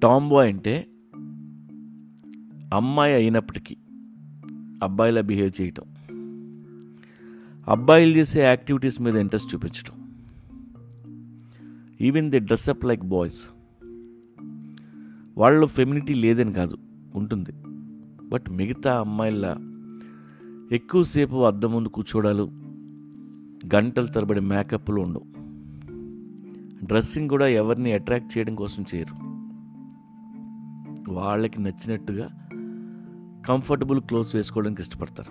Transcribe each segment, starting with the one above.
Tom bye అంటే అమ్మాయి అయినప్పటికీ అబ్బాయిలా బిహేవ్ చేయటం అబ్బాయిలు చేసే యాక్టివిటీస్ మీద ఇంట్రెస్ట్ చూపించడం even the dress up like boys వాళ్ళలో ఫెమినిటీ లేదని కాదు ఉంటుంది బట్ మిగతా అమ్మాయిల ఎక్కువసేపు అద్దం ముందు కూర్చోడాలు గంటల తరబడి మేకప్లు ఉండవు డ్రెస్సింగ్ కూడా ఎవరిని అట్రాక్ట్ చేయడం కోసం చేయరు వాళ్ళకి నచ్చినట్టుగా కంఫర్టబుల్ క్లోత్స్ వేసుకోవడానికి ఇష్టపడతారు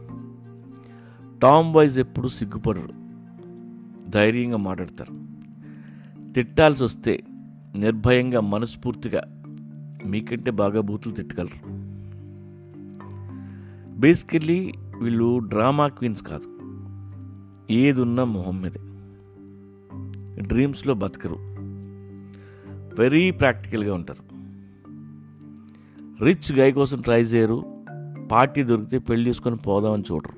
టామ్ బాయ్స్ ఎప్పుడు సిగ్గుపడరు ధైర్యంగా మాట్లాడతారు తిట్టాల్సి వస్తే నిర్భయంగా మనస్ఫూర్తిగా మీకంటే బాగా బూతులు తిట్టగలరు బేసికల్లీ వీళ్ళు డ్రామా క్వీన్స్ కాదు ఏది ఉన్నా మొహం మీదే డ్రీమ్స్లో బతకరు వెరీ ప్రాక్టికల్గా ఉంటారు రిచ్ గై కోసం ట్రై చేయరు పార్టీ దొరికితే పెళ్లి చేసుకొని పోదామని చూడరు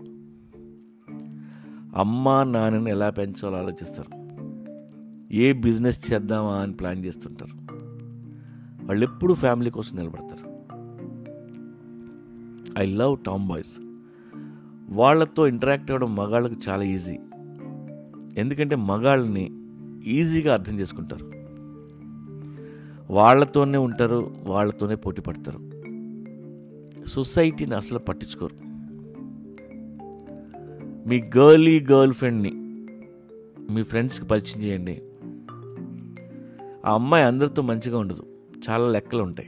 అమ్మా నాన్నని ఎలా పెంచాలో ఆలోచిస్తారు ఏ బిజినెస్ చేద్దామా అని ప్లాన్ చేస్తుంటారు వాళ్ళు ఎప్పుడు ఫ్యామిలీ కోసం నిలబడతారు ఐ లవ్ టామ్ బాయ్స్ వాళ్ళతో ఇంటరాక్ట్ అవ్వడం మగాళ్ళకి చాలా ఈజీ ఎందుకంటే మగాళ్ళని ఈజీగా అర్థం చేసుకుంటారు వాళ్ళతోనే ఉంటారు వాళ్ళతోనే పోటీ పడతారు సొసైటీని అసలు పట్టించుకోరు మీ గర్లీ గర్ల్ ఫ్రెండ్ని మీ ఫ్రెండ్స్కి పరిచయం చేయండి ఆ అమ్మాయి అందరితో మంచిగా ఉండదు చాలా లెక్కలు ఉంటాయి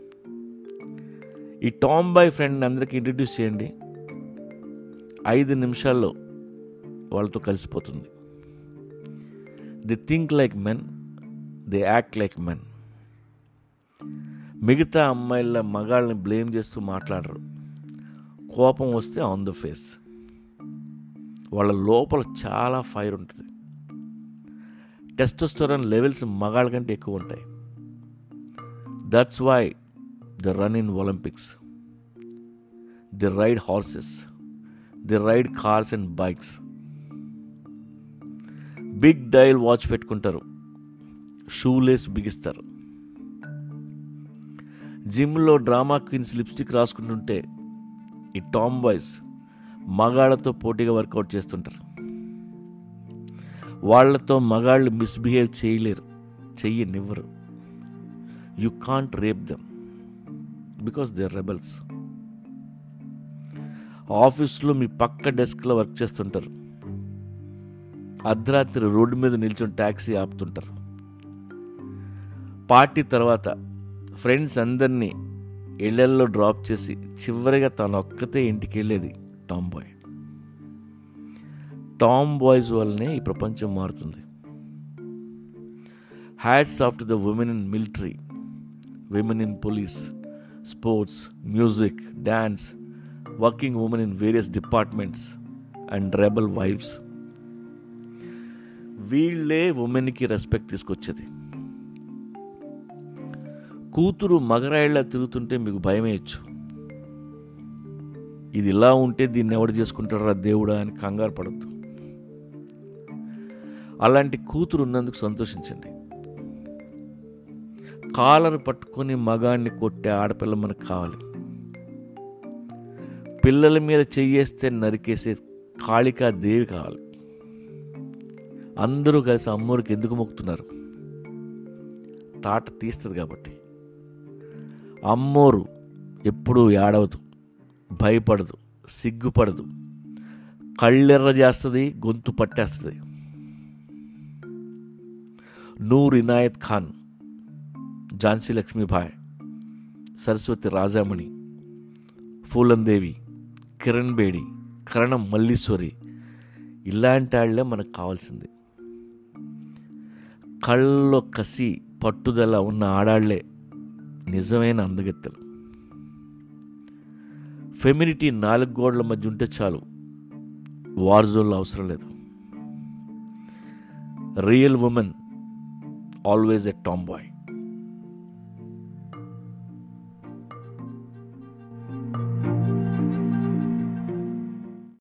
ఈ టామ్ బాయ్ ఫ్రెండ్ని అందరికీ ఇంట్రడ్యూస్ చేయండి ఐదు నిమిషాల్లో వాళ్ళతో కలిసిపోతుంది they think like men they act like men మిగతా అమ్మాయిల మగాళ్ళని బ్లేమ్ చేస్తూ మాట్లాడరు కోపం వస్తే ఆన్ ద ఫేస్ వాళ్ళ లోపల చాలా ఫైర్ ఉంటుంది టెస్టోస్టోరన్ లెవెల్స్ మగాళ్ళ కంటే ఎక్కువ ఉంటాయి that's why they run in Olympics they ride horses they ride cars and bikes big dial watch పెట్టుకుంటారు షూలేస్ బిగిస్తారు జిమ్లో డ్రామా క్వీన్స్ లిప్స్టిక్ రాసుకుంటుంటే ఈ టామ్ బాయ్స్ మగాళ్ళతో పోటీగా వర్కౌట్ చేస్తుంటారు వాళ్ళతో మగాళ్ళు మిస్బిహేవ్ చేయలేరు చెయ్యనివ్వరు you can't rape them because they rebels ఆఫీస్లో మీ పక్క డెస్క్లో వర్క్ చేస్తుంటారు అర్ధరాత్రి రోడ్డు మీద నిల్చొని ట్యాక్సీ ఆపుతుంటారు పార్టీ తర్వాత ఫ్రెండ్స్ అందరినీ ఇళ్లల్లో డ్రాప్ చేసి చివరిగా తను ఒక్కతే ఇంటికి వెళ్ళేది టామ్ బాయ్ టామ్ బాయ్స్ వల్లనే ఈ ప్రపంచం మారుతుంది hats off to the women in military women in police sports music dance working women in various departments and rebel wives వీళ్ళే ఉమెన్కి రెస్పెక్ట్ తీసుకొచ్చేది కూతురు మగరాయిళ్ళ తిరుగుతుంటే మీకు భయమేయచ్చు ఇది ఇలా ఉంటే దీన్ని ఎవడు చేసుకుంటారా దేవుడా అని కంగారు పడద్దు అలాంటి కూతురు ఉన్నందుకు సంతోషించండి కాలర్ పట్టుకొని మగాడిని కొట్టే ఆడపిల్ల మనకు కావాలి పిల్లల మీద చెయ్యేస్తే నరికేసే కాళికా దేవి కావాలి అందరూ కలిసి అమ్మోరికి ఎందుకు మొక్కుతున్నారు తాట తీస్తుంది కాబట్టి అమ్మోరు ఎప్పుడూ ఏడవదు భయపడదు సిగ్గుపడదు కళ్ళెర్ర చేస్తుంది గొంతు పట్టేస్తుంది నూర్ ఇనాయత్ ఖాన్ ఝాన్సీ లక్ష్మీబాయ్ సరస్వతి రాజామణి ఫూలందేవి కిరణ్ బేడి కరణం మల్లీశ్వరి ఇలాంటి వాళ్ళే మనకు కావాల్సింది కళ్ళలో కసి పట్టుదల ఉన్న ఆడాళ్లే నిజమైన అందగత్తెలు ఫెమినిటీ నాలుగు గోడల మధ్య ఉంటే చాలు వార్ జోన్లో అవసరం లేదు real women always a Tom bye